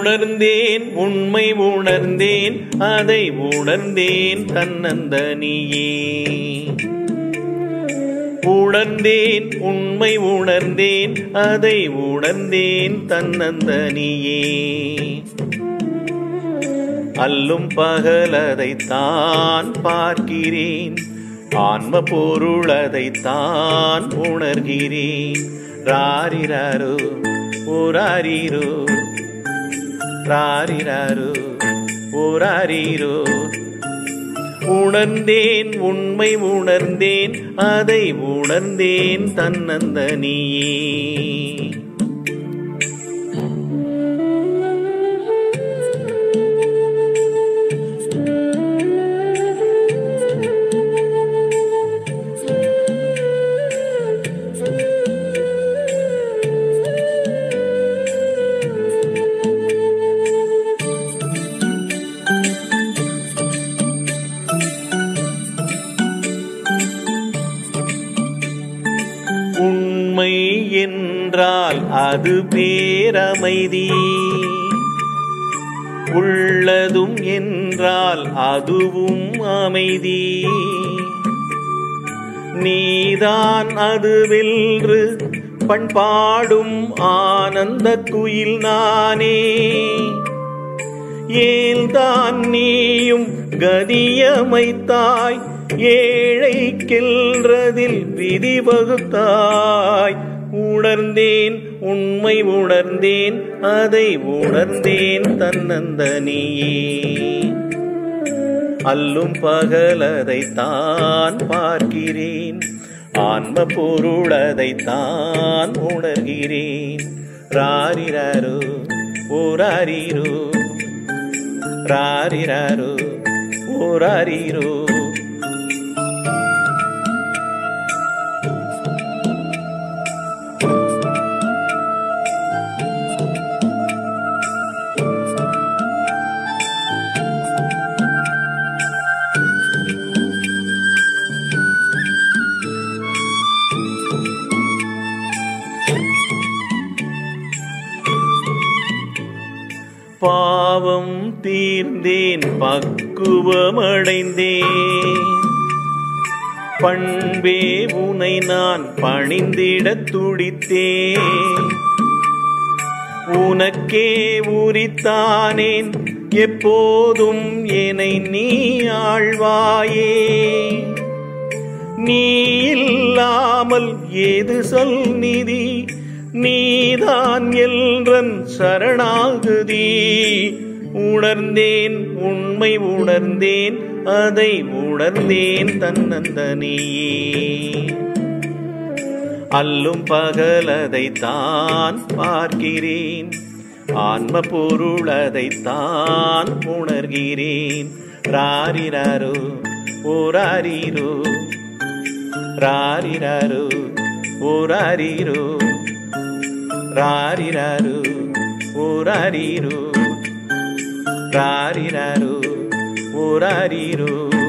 உணர்ந்தேன் உண்மை உணர்ந்தேன் அதை உணர்ந்தேன் தன்னந்தனியே உணர்ந்தேன் உண்மை உணர்ந்தேன் அதை உணர்ந்தேன் தன்னந்தனியே அல்லும் பகலதை தான் பார்க்கிறேன் ஆன்ம பொருளதை தான் உணர்கிறேன் ராரிராரோ ஓராரீரோ ராரிராரோ ஓராரீரோ உணர்ந்தேன் உண்மை உணர்ந்தேன் அதை உணர்ந்தேன் தன்னந்தனியே உண்மை என்றால் அது பேரமைதி உள்ளதும் என்றால் அதுவும் அமைதி நீதான் அது வென்று பண்பாடும் ஆனந்த குயில் நானே ஏல்தான் நீயும் கதியமைத்தாய் ஏழை கெல்றதில் விதி வகுத்தாய் உணர்ந்தேன் உண்மை உணர்ந்தேன் அதை உணர்ந்தேன் தன்னந்தனியே அல்லும் பகலதை தான் பார்க்கிறேன் ஆன்ம பொருளதை தான் உணர்கிறேன் ராரிராரோ ஓராரீரோ ராரிராரோ ஓராரீரோ பாவம் தீர்ந்தேன் பக்குவமடைந்தேன் பண்பே உனை நான் பணிந்திடத் துடித்தேன் உனக்கே உரித்தானேன் எப்போதும் என்னை நீ ஆழ்வாயே நீ இல்லாமல் ஏது சொல் நிதி நீதான் என்றன் சரணாகுதி உணர்ந்தேன் உண்மை உணர்ந்தேன் அதை உணர்ந்தேன் தன்னந்தனியே அல்லும் பகலதை தான் பார்க்கிறேன் ஆன்ம பொருளதை தான் உணர்கிறேன் ராரிராரோ ஓராரீரோ ராரிராரோ ஓராரீரோ ராரிராரோ ஓராரீரோ ராரிராரோ ஓராரீரோ